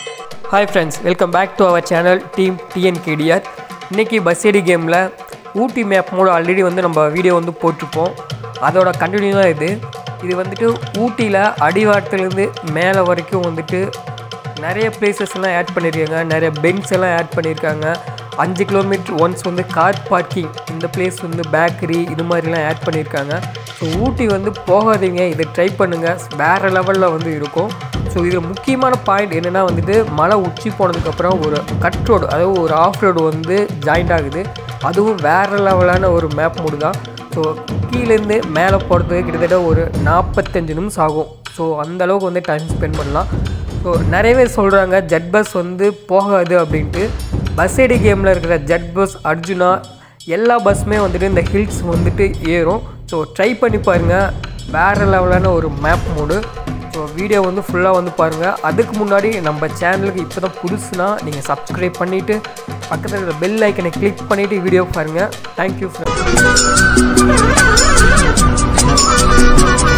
hi friends welcome back to our channel team TNKDR இன்றைக்கி பஸ்ஸேடி கேமில் ஊட்டி மேப் மோடு ஆல்ரெடி வந்து நம்ம வீடியோ வந்து போட்டிருப்போம் அதோட கண்டினியூ தான் இது இது வந்துட்டு ஊட்டியில் அடிவாரத்துலேருந்து மேலே வரைக்கும் வந்துட்டு நிறைய பிளேசஸ் எல்லாம் ஆட் பண்ணியிருக்காங்க நிறைய பென்ஸ் எல்லாம் ஆட் பண்ணியிருக்காங்க அஞ்சு கிலோமீட்டர் ஒன்ஸ் வந்து கார் பார்க்கிங் இந்த பிளேஸ் வந்து பேக்கரி இது மாதிரிலாம் ஆட் பண்ணியிருக்காங்க ஸோ ஊட்டி வந்து போகாதீங்க இதை ட்ரை பண்ணுங்கள் வேறு லெவலில் வந்து இருக்கும் ஸோ இது முக்கியமான பாயிண்ட் என்னென்னா வந்துட்டு மலை உச்சி போனதுக்கப்புறம் ஒரு கட் ரோடு அதாவது ஒரு ஆஃப் ரோடு வந்து ஜாயிண்ட் ஆகுது அதுவும் வேறு லெவலான ஒரு மேப் மூடு தான் ஸோ கீழேருந்து மேலே போகிறதுக்கு கிட்டத்தட்ட ஒரு நாற்பத்தஞ்சு நிமிஷம் ஆகும் ஸோ அந்தளவுக்கு வந்து டைம் ஸ்பெண்ட் பண்ணலாம் ஸோ நிறைய பேர் சொல்கிறாங்க ஜெட் பஸ் வந்து போகாது அப்படின்ட்டு பஸ் ஐடி கேமில் இருக்கிற ஜெட் பஸ் அர்ஜுனா எல்லா பஸ்ஸுமே வந்துட்டு இந்த ஹில்ஸ் வந்துட்டு ஏறும் ஸோ ட்ரை பண்ணி பாருங்கள் வேறு லெவலான ஒரு மேப் மோடு ஸோ வீடியோ வந்து ஃபுல்லாக வந்து பாருங்கள் அதுக்கு முன்னாடி நம்ம சேனலுக்கு இப்போ தான் புதுசுனா நீங்கள் சப்ஸ்கிரைப் பண்ணிவிட்டு பக்கத்தில் இருக்கிற பெல் ஐக்கனை கிளிக் பண்ணிவிட்டு வீடியோ பாருங்கள் தேங்க்யூ ஃப்ரெண்ட்ஸ்